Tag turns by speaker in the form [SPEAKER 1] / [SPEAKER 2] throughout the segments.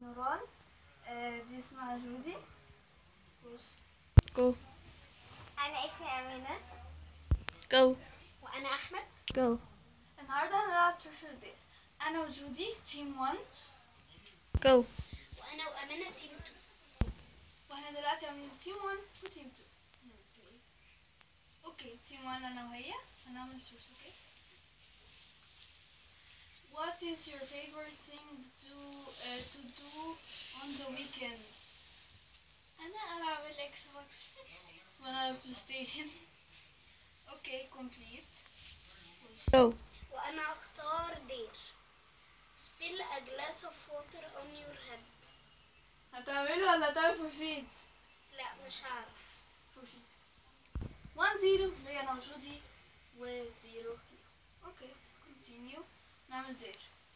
[SPEAKER 1] نوران آه، دي اسمها جودي
[SPEAKER 2] Go.
[SPEAKER 3] انا اسمي امينه
[SPEAKER 2] Go.
[SPEAKER 3] وانا احمد
[SPEAKER 2] Go.
[SPEAKER 1] النهارده هنلعب تروشر دير انا وجودي تيم 1
[SPEAKER 2] Go.
[SPEAKER 3] وانا وامينه تيم 2
[SPEAKER 1] واحنا دلوقتي عاملين تيم 1 وتيم 2 اوكي تيم 1 انا وهي هنعمل تروس اوكي What is your favorite thing to uh, to do on the weekends? أنا ألعب الإكس بوكس وأنا بلاي ستيشن. Okay, complete.
[SPEAKER 2] Go.
[SPEAKER 3] وانا اختار دير spill a glass of water on your head
[SPEAKER 1] هتعمله ولا هتعمل for free؟
[SPEAKER 3] لا مش هعرف
[SPEAKER 1] For free. 1 0 ليا أنا وجودي و 0 Okay, continue. نعمل دير.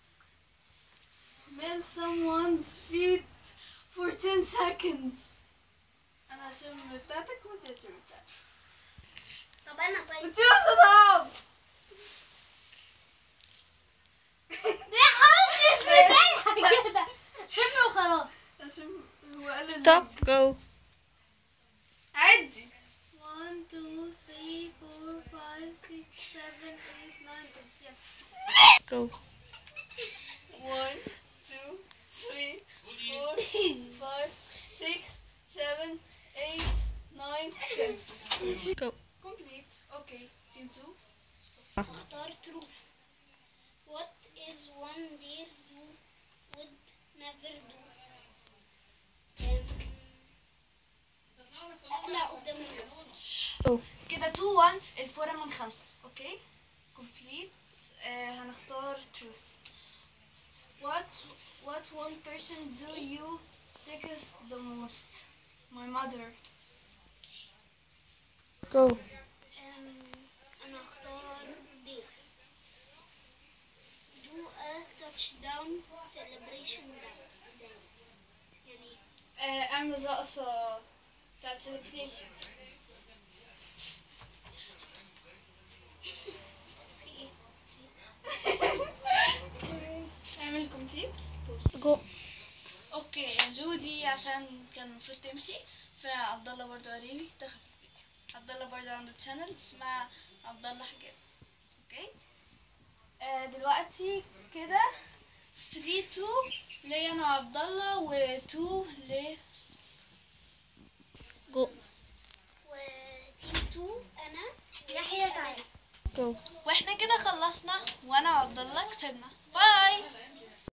[SPEAKER 1] Smell someone's feet for 10 seconds. أنا هشم بتاعتك وأنت هتشم بتاعتك.
[SPEAKER 3] طب انا طيب
[SPEAKER 1] أنت نفس الصحاب.
[SPEAKER 3] يا حبيبتي في كده شمي وخلاص
[SPEAKER 1] هشم هو قال لي-
[SPEAKER 2] Stop. Go.
[SPEAKER 1] عدي 1 2 3 4 5 6 7 8 9 10
[SPEAKER 2] Go.
[SPEAKER 1] 1 2 3 4 5 6 7 8 9 10
[SPEAKER 2] Go.
[SPEAKER 1] complete okay team 2
[SPEAKER 3] اختار truth what is one deer you would never do أم، اقلع قدام الناس
[SPEAKER 2] Go.
[SPEAKER 1] كده 2 1 الفورة من خمسة اوكي complete آه هنختار truth what what one person do you text the most my mother
[SPEAKER 2] Go.
[SPEAKER 3] أم، انا اختار deer do a touchdown celebration dance يعني
[SPEAKER 1] آه اعمل رقصة بتاعت celebration
[SPEAKER 3] في ايه
[SPEAKER 1] اعمل complete
[SPEAKER 2] Go.
[SPEAKER 1] اوكي جودي عشان كان المفروض تمشي فعبد الله برضه قريبي دخل في الفيديو عبد الله برضه عنده تشانل اسمها عبد الله حجاب اوكي آه دلوقتي كده 3 2 ليا انا وعبد الله و 2 ل
[SPEAKER 2] Go.
[SPEAKER 3] وتيم 2 انا يحيى تعالى
[SPEAKER 2] Go.
[SPEAKER 1] واحنا كده خلصنا وانا وعبد الله كسبنا باي